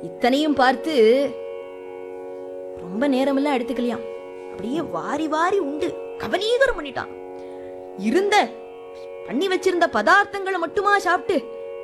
இத்தனையும் பார்த்து ரொம்ப நேரமெல்லாம் எடுத்துக்கலையாம் அப்படியே வாரி வாரி உண்டு கவனீகரம் பண்ணிட்டான் இருந்த பண்ணி வச்சிருந்த பதார்த்தங்களை மட்டுமா சாப்பிட்டு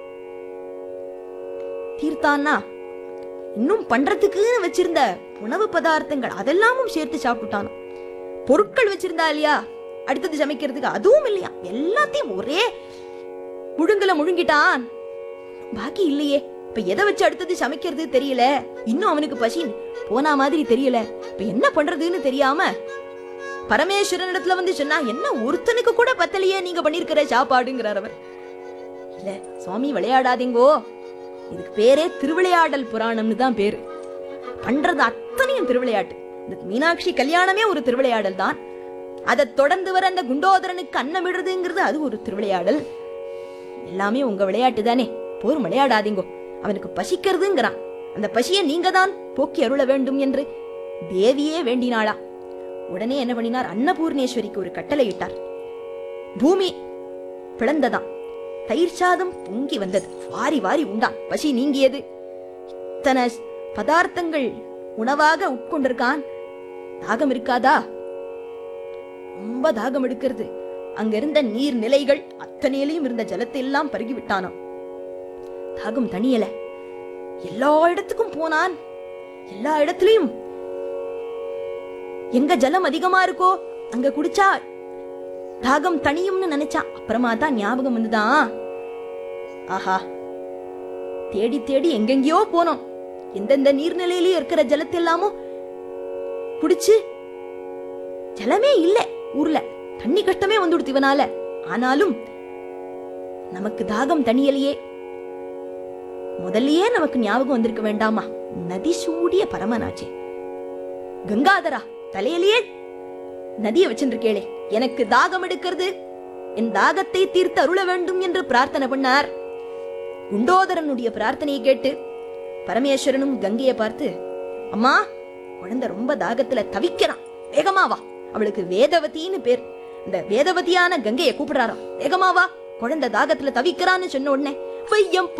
தீர்த்தான்னா இன்னும் பண்றதுக்குன்னு வச்சிருந்த உணவு பதார்த்தங்கள் அதெல்லாமும் சேர்த்து சாப்பிட்டுட்டான் பொருட்கள் வச்சிருந்தா இல்லையா அடுத்தது சமைக்கிறதுக்கு அதுவும் இல்லையா எல்லாத்தையும் ஒரே முழுங்கல முழுங்கிட்டான் பாக்கி இல்லையே இப்ப எதை வச்சு அடுத்தது சமைக்கிறது தெரியல இன்னும் அவனுக்கு பசி போனா மாதிரி தெரியல இப்ப என்ன பண்றதுன்னு தெரியாம பரமேஸ்வரன் இடத்துல வந்து சொன்னா என்ன ஒருத்தனுக்கு கூட பத்தலையே நீங்க பண்ணிருக்கிற சாப்பாடுங்கிறார் அவர் இல்ல சுவாமி விளையாடாதீங்கோ இதுக்கு பேரே திருவிளையாடல் புராணம்னு தான் பேரு பண்றது அத்தனையும் திருவிளையாட்டு இந்த மீனாட்சி கல்யாணமே ஒரு திருவிளையாடல் தான் அதை தொடர்ந்து வர அந்த குண்டோதரனுக்கு அன்னமிடுறதுங்கிறது அது ஒரு திருவிளையாடல் எல்லாமே உங்க விளையாட்டு தானே போரும் விளையாடாதீங்கோ அவனுக்கு பசிக்கிறதுங்கிறான் அந்த பசியை நீங்க தான் போக்கி அருள வேண்டும் என்று தேவியே வேண்டினாளா உடனே என்ன பண்ணினார் அன்னபூர்ணேஸ்வரிக்கு ஒரு கட்டளை இட்டார் பூமி பிளந்ததாம் தயிர் சாதம் பொங்கி வந்தது வாரி வாரி உண்டான் பசி நீங்கியது இத்தனை பதார்த்தங்கள் உணவாக உட்கொண்டிருக்கான் தாகம் இருக்காதா ரொம்ப தாகம் எடுக்கிறது அங்க இருந்த நீர் நிலைகள் அத்தனையிலையும் இருந்த ஜலத்தை எல்லாம் பருகி விட்டானாம் தாகம் தணியல எல்லா இடத்துக்கும் போனான் எல்லா இடத்துலயும் எங்க ஜலம் அதிகமா இருக்கோ அங்க குடிச்சா தாகம் தணியும்னு நினைச்சான் அப்புறமா தான் ஞாபகம் வந்துதான் ஆஹா தேடி தேடி எங்கெங்கயோ போனோம் எந்தெந்த நீர்நிலையிலயும் இருக்கிற ஜலத்தை எல்லாமோ குடிச்சு ஜலமே இல்ல ஊர்ல தண்ணி கஷ்டமே வந்துடுத்து இவனால ஆனாலும் நமக்கு தாகம் தணியலையே முதல்லயே நமக்கு ஞாபகம் வந்திருக்க வேண்டாமா நதி சூடிய பரமனாச்சே கங்காதரா தலையிலேயே நதியை வச்சிருக்கேளே எனக்கு தாகம் எடுக்கிறது என் தாகத்தை தீர்த்து அருள வேண்டும் என்று பிரார்த்தனை பண்ணார் குண்டோதரனுடைய பிரார்த்தனையை கேட்டு பரமேஸ்வரனும் கங்கையை பார்த்து அம்மா குழந்தை ரொம்ப தாகத்துல தவிக்கிறான் வேகமா வா அவளுக்கு வேதவதின்னு பேர் இந்த வேதவதியான கங்கையை கூப்பிடுறாராம் வேகமா வா குழந்தை தாகத்துல தவிக்கிறான்னு சொன்ன உடனே வையம்